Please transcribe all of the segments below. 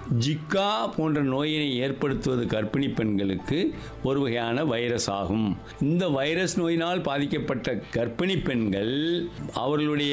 Zika போன்ற நோயினை ஏற்படுத்துவது கர்ப்பிணி பெண்களுக்கு ஒரு வகையான வைரஸ் ஆகும் இந்த வைரஸ் நோயினால் பாதிக்கப்பட்ட கர்ப்பிணி பெண்கள் அவர்களுடைய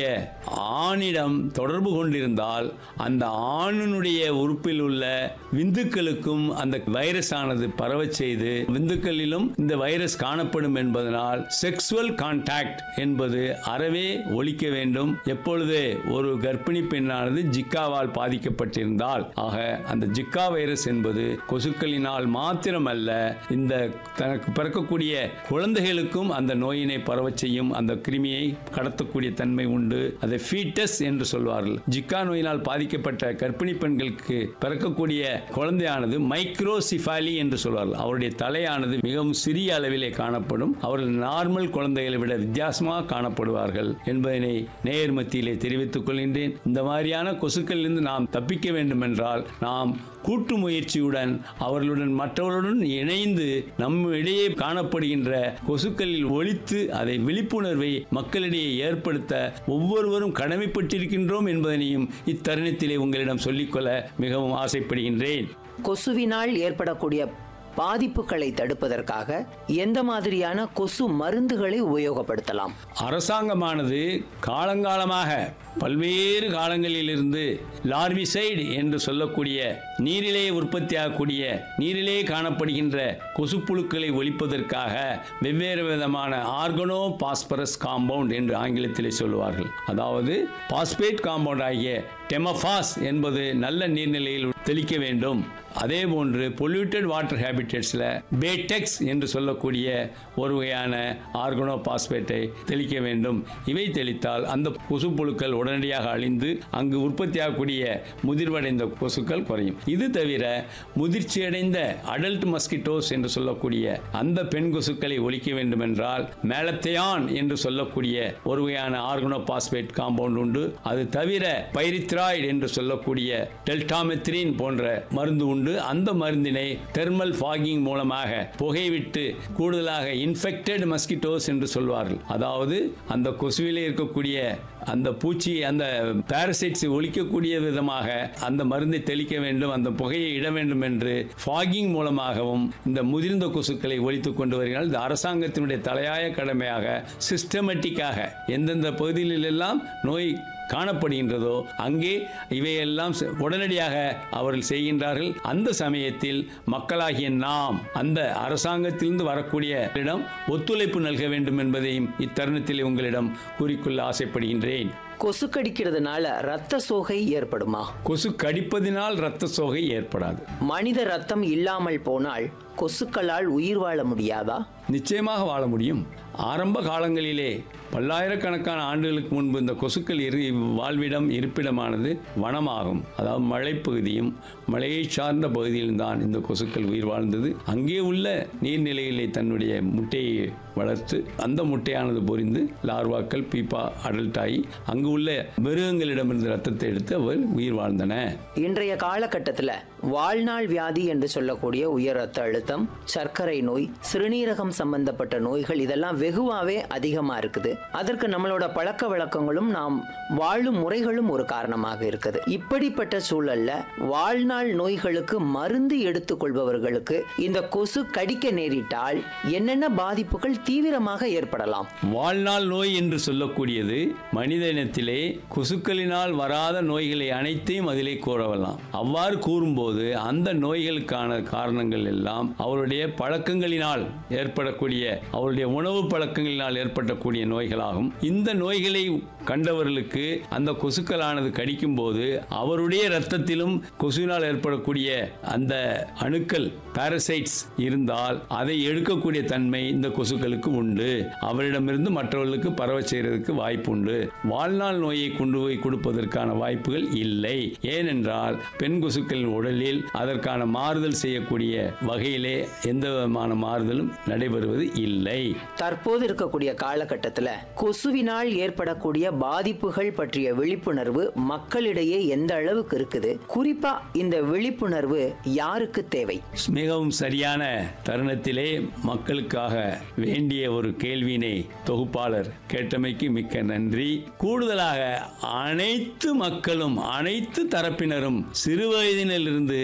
ஆணிடம் தொடர்பு கொண்டிருந்தால் அந்த ஆணினுடைய உறுப்பில் உள்ள விந்துக்களுக்கும் அந்த வைரஸ் ஆனது பரவச் செய்து விந்துக்களிலும் இந்த வைரஸ் காணப்படும் என்பதனால் செக்ஸுவல் கான்டாக்ட் என்பது அறவே ஒழிக்க வேண்டும் எப்பொழுது ஒரு கர்ப்பிணி பெண்ணானது ஜிக்காவால் பாதிக்கப்பட்டிருந்தால் ஆக அந்த ஜிக்கா வைரஸ் என்பது கொசுக்களினால் மாத்திரமல்ல இந்த தனக்கு பிறக்கக்கூடிய குழந்தைகளுக்கும் அந்த நோயினை பரவச் செய்யும் அந்த கிருமியை கடத்தக்கூடிய தன்மை உண்டு அதை ஃபீட்டஸ் என்று சொல்வார்கள் ஜிக்கா நோயினால் பாதிக்கப்பட்ட கர்ப்பிணி பெண்களுக்கு பிறக்கக்கூடிய குழந்தையானது மைக்ரோசிஃபாலி என்று சொல்வார்கள் அவருடைய தலையானது மிகவும் சிறிய அளவிலே காணப்படும் அவர்கள் நார்மல் குழந்தைகளை விட வித்தியாசமாக காணப்படுவார்கள் என்பதனை நேயர் மத்தியிலே தெரிவித்துக் கொள்கின்றேன் இந்த மாதிரியான கொசுக்களிலிருந்து நாம் தப்பிக்க வேண்டும் என்றால் நாம் கூட்டு முயற்சியுடன் அவர்களுடன் மற்றவர்களுடன் இணைந்து நம் இடையே காணப்படுகின்ற கொசுக்களில் ஒழித்து அதை விழிப்புணர்வை மக்களிடையே ஏற்படுத்த ஒவ்வொருவரும் கடமைப்பட்டிருக்கின்றோம் என்பதனையும் இத்தருணத்திலே உங்களிடம் சொல்லிக்கொள்ள மிகவும் ஆசைப்படுகின்றேன் கொசுவினால் ஏற்படக்கூடிய பாதிப்புகளை தடுப்பதற்காக எந்த மாதிரியான கொசு மருந்துகளை உபயோகப்படுத்தலாம் அரசாங்கமானது காலங்காலமாக பல்வேறு காலங்களிலிருந்து லார்விசைடு என்று சொல்லக்கூடிய நீரிலே உற்பத்தியாகக்கூடிய நீரிலே காணப்படுகின்ற கொசுப்புழுக்களை ஒழிப்பதற்காக வெவ்வேறு விதமான ஆர்கனோ பாஸ்பரஸ் காம்பவுண்ட் என்று ஆங்கிலத்திலே சொல்லுவார்கள் அதாவது பாஸ்பேட் காம்பவுண்ட் ஆகிய டெமஃபாஸ் என்பது நல்ல நீர்நிலையில் தெளிக்க வேண்டும் அதே போன்று பொல்யூட்டட் வாட்டர் ஹேபிட்டட்ஸில் பேட்டெக்ஸ் என்று சொல்லக்கூடிய ஒரு வகையான ஆர்கனோ பாஸ்பேட்டை தெளிக்க வேண்டும் இவை தெளித்தால் அந்த கொசுப்புழுக்கள் உடனடியாக அழிந்து அங்கு உற்பத்தியாகக்கூடிய முதிர்வடைந்த கொசுக்கள் குறையும் இது தவிர முதிர்ச்சியடைந்த அடல்ட் மஸ்கிட்டோஸ் என்று சொல்லக்கூடிய அந்த பெண் கொசுக்களை ஒழிக்க வேண்டும் என்றால் மேலத்தையான் என்று சொல்லக்கூடிய ஒரு வகையான ஆர்கனோ பாஸ்பேட் காம்பவுண்ட் உண்டு அது தவிர பைரித்ராய்டு என்று சொல்லக்கூடிய டெல்டாமெத்ரின் போன்ற மருந்து உண்டு அந்த மருந்தினை தெர்மல் ஃபாகிங் மூலமாக புகைவிட்டு கூடுதலாக இன்ஃபெக்டட் மஸ்கிட்டோஸ் என்று சொல்வார்கள் அதாவது அந்த கொசுவிலே இருக்கக்கூடிய அந்த பூச்சி அந்த பாரசைட்ஸ் ஒழிக்கக்கூடிய விதமாக அந்த மருந்தை தெளிக்க வேண்டும் அந்த புகையை இட வேண்டும் என்று ஃபாகிங் மூலமாகவும் இந்த முதிர்ந்த கொசுக்களை ஒழித்து கொண்டு வருகிறார்கள் இது அரசாங்கத்தினுடைய தலையாய கடமையாக சிஸ்டமேட்டிக்காக எந்தெந்த பகுதிகளிலெல்லாம் நோய் காணப்படுகின்றதோ அங்கே இவையெல்லாம் செ- உடனடியாக அவர்கள் செய்கின்றார்கள் அந்த சமயத்தில் மக்களாகிய நாம் அந்த அரசாங்கத்திலிருந்து வரக்கூடிய இடம் ஒத்துழைப்பு நல்க வேண்டும் என்பதையும் இத்தருணத்தில் உங்களிடம் கூறிக்கொள்ள ஆசைப்படுகின்றேன் கொசு கடிக்கிறதுனால ரத்த சோகை ஏற்படுமா கொசு கடிப்பதினால் இரத்த சோகை ஏற்படாது மனித ரத்தம் இல்லாமல் போனால் கொசுக்களால் உயிர் வாழ முடியாதா நிச்சயமாக வாழ முடியும் ஆரம்ப காலங்களிலே பல்லாயிரக்கணக்கான ஆண்டுகளுக்கு முன்பு இந்த கொசுக்கள் இரு வாழ்விடம் இருப்பிடமானது வனமாகும் அதாவது மலைப்பகுதியும் மலையை சார்ந்த பகுதியிலும் தான் இந்த கொசுக்கள் உயிர் வாழ்ந்தது அங்கே உள்ள நீர்நிலைகளிலே தன்னுடைய முட்டையை வளர்த்து அந்த முட்டையானது பொரிந்து லார்வாக்கள் பீப்பா அடல்ட் ஆகி அங்கு உள்ள மிருகங்களிடமிருந்து ரத்தத்தை எடுத்து அவை உயிர் வாழ்ந்தன இன்றைய காலகட்டத்தில் வாழ்நாள் வியாதி என்று சொல்லக்கூடிய உயர் ரத்த அழுத்தம் சர்க்கரை நோய் சிறுநீரகம் சம்பந்தப்பட்ட நோய்கள் இதெல்லாம் வெகுவாவே அதிகமா இருக்குது அதற்கு நம்மளோட பழக்க வழக்கங்களும் நாம் வாழும் முறைகளும் ஒரு காரணமாக இருக்குது இப்படிப்பட்ட சூழல்ல வாழ்நாள் நோய்களுக்கு மருந்து எடுத்துக்கொள்பவர்களுக்கு இந்த கொசு கடிக்க நேரிட்டால் என்னென்ன பாதிப்புகள் தீவிரமாக ஏற்படலாம் வாழ்நாள் நோய் என்று சொல்லக்கூடியது மனித இனத்திலே கொசுக்களினால் வராத நோய்களை அனைத்தையும் அதிலே கூறவலாம் அவ்வாறு கூறும்போது அந்த நோய்களுக்கான காரணங்கள் எல்லாம் அவருடைய பழக்கங்களினால் ஏற்படக்கூடிய அவருடைய உணவு பழக்கங்களினால் ஏற்படக்கூடிய நோய்களாகும் இந்த நோய்களை கண்டவர்களுக்கு அந்த கொசுக்களானது கடிக்கும் போது அவருடைய இரத்தத்திலும் கொசுவினால் ஏற்படக்கூடிய அந்த அணுக்கள் பாரசைட்ஸ் இருந்தால் அதை எடுக்கக்கூடிய தன்மை இந்த கொசுக்களுக்கு உண்டு அவரிடமிருந்து மற்றவர்களுக்கு பரவ செய்யறதுக்கு வாய்ப்பு உண்டு வாழ்நாள் நோயை கொண்டு போய் கொடுப்பதற்கான வாய்ப்புகள் இல்லை ஏனென்றால் பெண் கொசுக்களின் உடலில் அதற்கான மாறுதல் செய்யக்கூடிய வகையிலே எந்த விதமான மாறுதலும் நடைபெறுவது இல்லை தற்போது இருக்கக்கூடிய காலகட்டத்தில் கொசுவினால் ஏற்படக்கூடிய பாதிப்புகள் பற்றிய விழிப்புணர்வு மக்களிடையே எந்த அளவுக்கு இருக்குது குறிப்பா இந்த விழிப்புணர்வு யாருக்கு தேவை மிகவும் சரியான தருணத்திலே மக்களுக்காக வேண்டிய ஒரு கேள்வியினை தொகுப்பாளர் கேட்டமைக்கு மிக்க நன்றி கூடுதலாக அனைத்து மக்களும் அனைத்து தரப்பினரும் சிறுவயதினிலிருந்து